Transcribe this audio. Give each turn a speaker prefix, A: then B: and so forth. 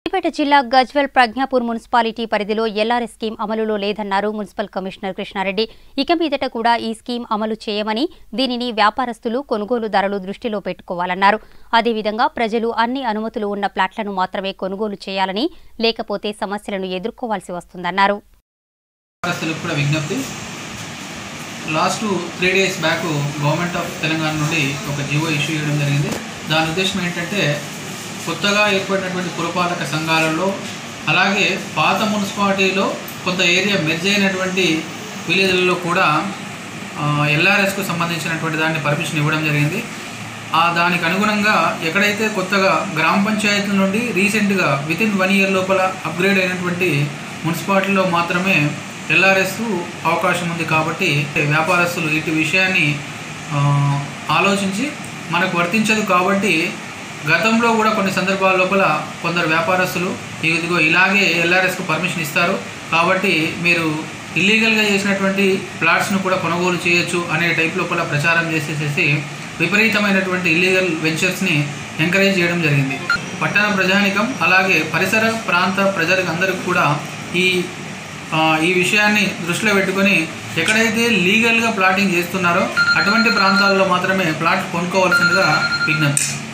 A: సిద్దిపేట జిల్లా గజ్వెల్ ప్రజ్ఞాపూర్ మున్సిపాలిటీ పరిధిలో LRS scheme అమలులో లేదన్నారు మున్సిపల్ కమిషనర్ కృష్ణారెడ్డి ఇక మీదట కూడా ఈ స్కీమ్ అమలు చేయమని దీనిని వ్యాపారస్తులు కొనుగోలుదారులు దృష్టిలో పెట్టుకోవాలన్నారు అదేవిధంగా ప్రజలు అన్ని అనుమతులు ఉన్న ప్లాట్లను మాత్రమే కొనుగోలు చేయాలని లేకపోతే సమస్యలను ఎదుర్కోవాల్సి వస్తుందన్నారు
B: వ్యాపారస్తులకు కూడా విజ్ఞప్తి last three days back government of Telangana నుండి ఒక జీవో ఇష్యూ చేయడం జరిగింది దాని ఉద్దేశం ఏంటంటే కొత్తగా ఏర్పడినటువంటి పురపాలక సంఘాలలో అలాగే పాత మున్సిపాలిటీలో కొంత ఏరియా మెర్జ్ అయినటువంటి విలేజ్లలో కూడా ఎల్ఆర్ఎస్కు సంబంధించినటువంటి దాన్ని పర్మిషన్ ఇవ్వడం జరిగింది ఆ దానికి అనుగుణంగా ఎక్కడైతే కొత్తగా గ్రామ పంచాయతీల నుండి రీసెంట్గా విత్ ఇన్ వన్ ఇయర్ లోపల అప్గ్రేడ్ అయినటువంటి మున్సిపాలిటీలో మాత్రమే ఎల్ఆర్ఎస్ అవకాశం ఉంది కాబట్టి వ్యాపారస్తులు ఇటు విషయాన్ని ఆ, ఆలోచించి మనకు వర్తించదు కాబట్టి గతంలో కూడా కొన్ని సందర్భాల లోపల కొందరు వ్యాపారస్తులు ఇదిగో ఇలాగే ఎల్ఆర్ఎస్కు పర్మిషన్ ఇస్తారు కాబట్టి మీరు ఇల్లీగల్గా చేసినటువంటి ప్లాట్స్ను కూడా కొనుగోలు చేయొచ్చు అనే టైప్ లోపల ప్రచారం చేసేసేసి విపరీతమైనటువంటి ఇల్లీగల్ వెంచర్స్ని ఎంకరేజ్ చేయడం జరిగింది పట్టణ ప్రజానికం అలాగే పరిసర ప్రాంత ప్రజలకు అందరికీ కూడా ఈ ఆ, ఈ విషయాన్ని దృష్టిలో పెట్టుకొని ఎక్కడైతే లీగల్గా ప్లాటింగ్ చేస్తున్నారో అటువంటి ప్రాంతాల్లో మాత్రమే ప్లాట్ కొనుక్కోవాల్సిందిగా విజ్ఞప్తి